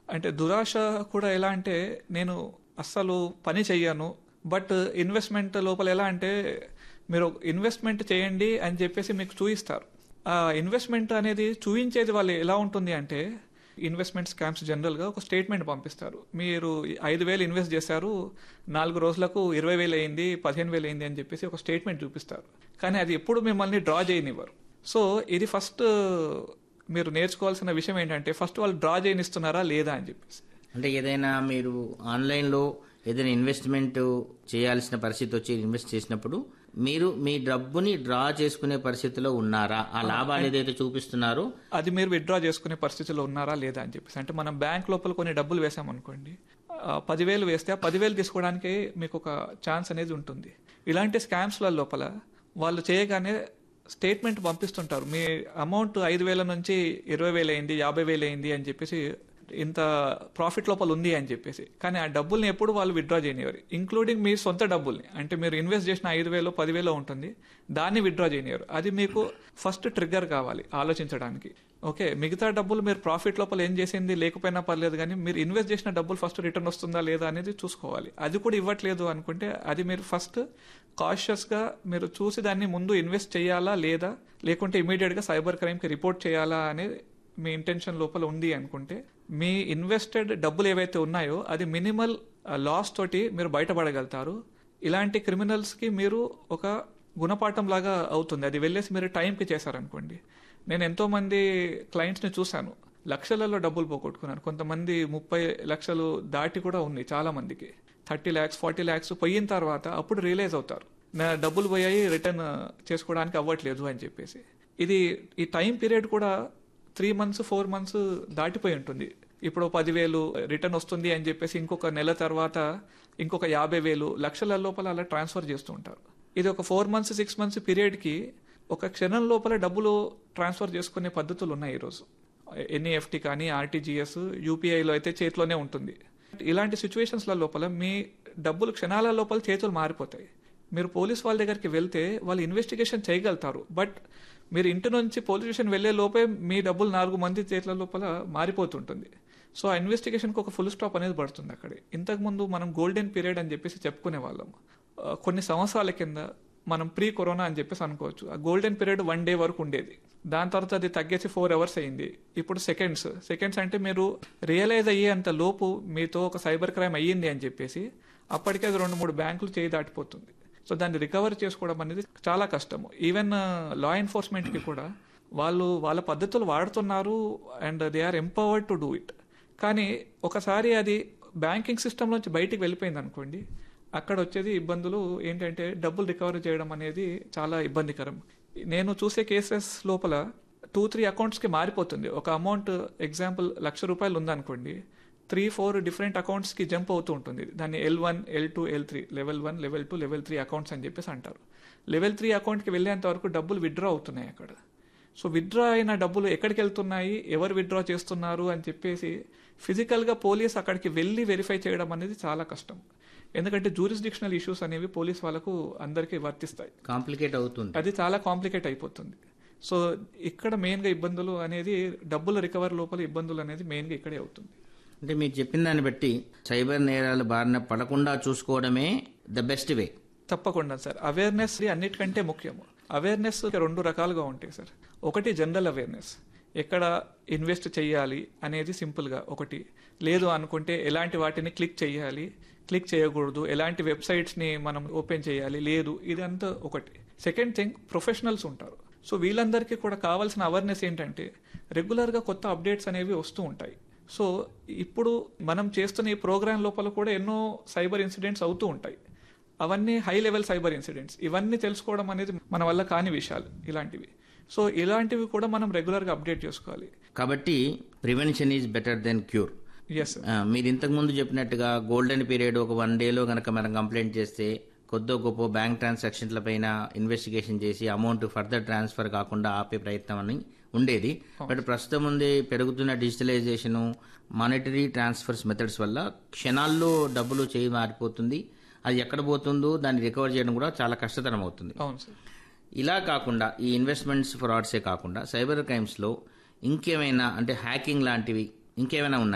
అంటే దురాశ కూడా ఎలా అంటే నేను అస్సలు పని చెయ్యను బట్ ఇన్వెస్ట్మెంట్ లోపల ఎలా అంటే మీరు ఇన్వెస్ట్మెంట్ చేయండి అని చెప్పేసి మీకు చూయిస్తారు ఆ ఇన్వెస్ట్మెంట్ అనేది చూయించేది వాళ్ళు ఎలా ఉంటుంది అంటే ఇన్వెస్ట్మెంట్ స్కామ్స్ జనరల్గా ఒక స్టేట్మెంట్ పంపిస్తారు మీరు ఐదు వేలు ఇన్వెస్ట్ చేశారు నాలుగు రోజులకు ఇరవై వేలు అయింది పదిహేను వేలు అయింది అని చెప్పేసి ఒక స్టేట్మెంట్ చూపిస్తారు కానీ అది ఎప్పుడు మిమ్మల్ని డ్రా చేయనివ్వరు సో ఇది ఫస్ట్ మీరు నేర్చుకోవాల్సిన విషయం ఏంటంటే ఫస్ట్ వాళ్ళు డ్రా చేయనిస్తున్నారా లేదా అని చెప్పేసి అంటే ఏదైనా మీరు ఆన్లైన్లో ఏదైనా ఇన్వెస్ట్మెంట్ చేయాల్సిన పరిస్థితి వచ్చి ఇన్వెస్ట్ చేసినప్పుడు మీరు మీ డబ్బుని డ్రా చేసుకునే పరిస్థితిలో ఉన్నారా ఆ లాభాలు ఏదైతే చూపిస్తున్నారో అది మీరు విత్డ్రా చేసుకునే పరిస్థితిలో ఉన్నారా లేదా అని చెప్పేసి అంటే మనం బ్యాంక్ లోపల కొన్ని డబ్బులు వేసామనుకోండి ఆ, పదివేలు వేస్తే ఆ పదివేలు తీసుకోవడానికి మీకు ఒక ఛాన్స్ అనేది ఉంటుంది ఇలాంటి స్కామ్స్ల లోపల వాళ్ళు చేయగానే స్టేట్మెంట్ పంపిస్తుంటారు మీ అమౌంట్ ఐదు వేల నుంచి ఇరవై వేలు అయింది యాభై వేలు అయింది అని చెప్పేసి ఇంత ప్రాఫిట్ లోపల ఉంది అని చెప్పేసి కానీ ఆ డబ్బుల్ని ఎప్పుడు వాళ్ళు విత్డ్రా చేయనివారు ఇంక్లూడింగ్ మీ సొంత డబ్బుల్ని అంటే మీరు ఇన్వెస్ట్ చేసిన ఐదు వేలు పదివేలు ఉంటుంది దాన్ని విత్డ్రా చేయనివారు అది మీకు ఫస్ట్ ట్రిగ్గర్ కావాలి ఆలోచించడానికి ఓకే మిగతా డబ్బులు మీరు ప్రాఫిట్ లోపల ఏం చేసింది లేకపోయినా పర్లేదు కానీ మీరు ఇన్వెస్ట్ చేసిన డబ్బులు ఫస్ట్ రిటర్న్ వస్తుందా లేదా అనేది చూసుకోవాలి అది కూడా ఇవ్వట్లేదు అనుకుంటే అది మీరు ఫస్ట్ కాషియస్గా మీరు చూసి దాన్ని ముందు ఇన్వెస్ట్ చేయాలా లేదా లేకుంటే ఇమీడియట్గా సైబర్ క్రైమ్కి రిపోర్ట్ చేయాలా అనేది మీ ఇంటెన్షన్ లోపల ఉంది అనుకుంటే మీ ఇన్వెస్టెడ్ డబ్బులు ఏవైతే ఉన్నాయో అది మినిమల్ లాస్ తోటి మీరు బయటపడగలుగుతారు ఇలాంటి క్రిమినల్స్కి మీరు ఒక గుణపాఠం లాగా అవుతుంది అది వెళ్ళేసి మీరు టైంకి చేశారనుకోండి నేను ఎంతో మంది క్లయింట్స్ని చూశాను లక్షలలో డబ్బులు పోగొట్టుకున్నారు కొంతమంది ముప్పై లక్షలు దాటి కూడా ఉంది చాలా మందికి థర్టీ ల్యాక్స్ ఫార్టీ ల్యాక్స్ పోయిన తర్వాత అప్పుడు రియలైజ్ అవుతారు నా డబ్బులు పోయాయి రిటర్న్ చేసుకోవడానికి అవ్వట్లేదు అని చెప్పేసి ఇది ఈ టైం పీరియడ్ కూడా త్రీ మంత్స్ ఫోర్ మంత్స్ దాటిపోయి ఉంటుంది ఇప్పుడు పదివేలు రిటర్న్ వస్తుంది అని చెప్పేసి ఇంకొక నెల తర్వాత ఇంకొక యాభై వేలు లక్షల లోపల అలా ట్రాన్స్ఫర్ చేస్తూ ఉంటారు ఇది ఒక ఫోర్ మంత్స్ సిక్స్ మంత్స్ పీరియడ్కి ఒక క్షణం లోపల డబ్బులు ట్రాన్స్ఫర్ చేసుకునే పద్ధతులు ఉన్నాయి ఈరోజు ఎన్ఈఎఫ్టీ కానీ ఆర్టీజీఎస్ యూపీఐలో అయితే చేతిలోనే ఉంటుంది ఇలాంటి సిచ్యువేషన్స్ల లోపల మీ డబ్బులు క్షణాల లోపల చేతులు మారిపోతాయి మీరు పోలీస్ వాళ్ళ దగ్గరికి వెళ్తే వాళ్ళు ఇన్వెస్టిగేషన్ చేయగలుగుతారు బట్ మీరు ఇంటి నుంచి పోలీస్ స్టేషన్ వెళ్లే లోపే మీ డబ్బులు నాలుగు మంది చేతుల లోపల మారిపోతుంటుంది సో ఆ ఇన్వెస్టిగేషన్కి ఒక ఫుల్ స్టాప్ అనేది పడుతుంది అక్కడే ఇంతకుముందు మనం గోల్డెన్ పీరియడ్ అని చెప్పేసి చెప్పుకునే వాళ్ళం ఆ, కొన్ని సంవత్సరాల కింద మనం ప్రీ కరోనా అని చెప్పేసి అనుకోవచ్చు ఆ గోల్డెన్ పీరియడ్ వన్ డే వరకు ఉండేది దాని తర్వాత అది తగ్గేసి ఫోర్ అవర్స్ అయింది ఇప్పుడు సెకండ్స్ సెకండ్స్ అంటే మీరు రియలైజ్ అయ్యేంత లోపు మీతో ఒక సైబర్ క్రైమ్ అయ్యింది అని చెప్పేసి అప్పటికే అది రెండు మూడు బ్యాంకులు చేయి దాటిపోతుంది సో దాన్ని రికవర్ చేసుకోవడం అనేది చాలా కష్టము ఈవెన్ లా ఎన్ఫోర్స్మెంట్కి కూడా వాళ్ళు వాళ్ళ పద్ధతులు వాడుతున్నారు and they are empowered to do it కానీ ఒకసారి అది బ్యాంకింగ్ సిస్టమ్ నుంచి బయటికి వెళ్ళిపోయింది అనుకోండి అక్కడ వచ్చేది ఇబ్బందులు ఏంటంటే డబ్బులు రికవర్ చేయడం అనేది చాలా ఇబ్బందికరం నేను చూసే కేసెస్ లోపల టూ త్రీ అకౌంట్స్కి మారిపోతుంది ఒక అమౌంట్ ఎగ్జాంపుల్ లక్ష రూపాయలు ఉందనుకోండి త్రీ ఫోర్ డిఫరెంట్ అకౌంట్స్కి జంప్ అవుతూ ఉంటుంది దాన్ని L one L two L three level one level two level three accounts అని చెప్పేసి అంటారు లెవెల్ త్రీ అకౌంట్కి వెళ్ళేంత వరకు డబ్బులు విత్డ్రా అవుతున్నాయి అక్కడ సో విత్డ్రా అయిన డబ్బులు ఎక్కడికి వెళ్తున్నాయి ఎవరు విత్డ్రా చేస్తున్నారు అని చెప్పేసి ఫిజికల్గా పోలీస్ అక్కడికి వెళ్ళి వెరిఫై చేయడం అనేది చాలా కష్టం ఎందుకంటే జూరిస్డిక్షనల్ ఇష్యూస్ అనేవి పోలీస్ వాళ్ళకు అందరికీ వర్తిస్తాయి కాంప్లికేట్ అవుతుంది అది చాలా కాంప్లికేట్ అయిపోతుంది సో ఇక్కడ మెయిన్గా ఇబ్బందులు అనేది డబ్బుల రికవర్ లోపల ఇబ్బందులు అనేది మెయిన్గా ఇక్కడే అవుతుంది అంటే మీరు చెప్పిన దాన్ని బట్టి సైబర్ నేరాలు బారిన పడకుండా చూసుకోవడమే ద బెస్ట్ వే తప్పకుండా సార్ అవేర్నెస్ అన్నిటికంటే ముఖ్యము అవేర్నెస్ రెండు రకాలుగా ఉంటాయి సార్ ఒకటి జనరల్ అవేర్నెస్ ఎక్కడ ఇన్వెస్ట్ చేయాలి అనేది సింపుల్గా ఒకటి లేదు అనుకుంటే ఎలాంటి వాటిని క్లిక్ చేయాలి క్లిక్ చేయకూడదు ఎలాంటి వెబ్సైట్స్ని మనం ఓపెన్ చేయాలి లేదు ఇదంతా ఒకటి సెకండ్ థింగ్ ప్రొఫెషనల్స్ ఉంటారు సో వీళ్ళందరికీ కూడా కావాల్సిన అవేర్నెస్ ఏంటంటే రెగ్యులర్గా కొత్త అప్డేట్స్ అనేవి వస్తూ ఉంటాయి సో ఇప్పుడు మనం చేస్తున్న ఈ ప్రోగ్రామ్ లోపల కూడా ఎన్నో సైబర్ ఇన్సిడెంట్స్ అవుతూ ఉంటాయి అవన్నీ హై లెవెల్ సైబర్ ఇన్సిడెంట్స్ ఇవన్నీ తెలుసుకోవడం అనేది మన వల్ల కాని విషయాలు ఇలాంటివి సో ఇలాంటివి కూడా మనం రెగ్యులర్గా అప్డేట్ చేసుకోవాలి కాబట్టి prevention is better than cure yes మీరు ఇంతకు ముందు చెప్పినట్టుగా గోల్డెన్ పీరియడ్ ఒక వన్ డేలో కనుక మనం కంప్లైంట్ చేస్తే కొద్దో గొప్ప బ్యాంక్ ట్రాన్సాక్షన్ల పైన ఇన్వెస్టిగేషన్ చేసి అమౌంట్ ఫర్దర్ ట్రాన్స్ఫర్ కాకుండా ఆపే ప్రయత్నం అని ఉండేది బట్ ప్రస్తుతం ఉంది పెరుగుతున్న డిజిటలైజేషన్ మానిటరీ ట్రాన్స్ఫర్స్ మెథడ్స్ వల్ల క్షణాల్లో డబ్బులు చేయి మారిపోతుంది అది ఎక్కడ పోతుందో దాన్ని రికవర్ చేయడం కూడా చాలా కష్టతరం అవుతుంది అవును సార్ ఇలా కాకుండా ఈ ఇన్వెస్ట్మెంట్స్ ఫ్రాడ్సే కాకుండా సైబర్ క్రైమ్స్లో ఇంకేమైనా అంటే హ్యాకింగ్ లాంటివి ఇంకేమైనా ఉన్నాయి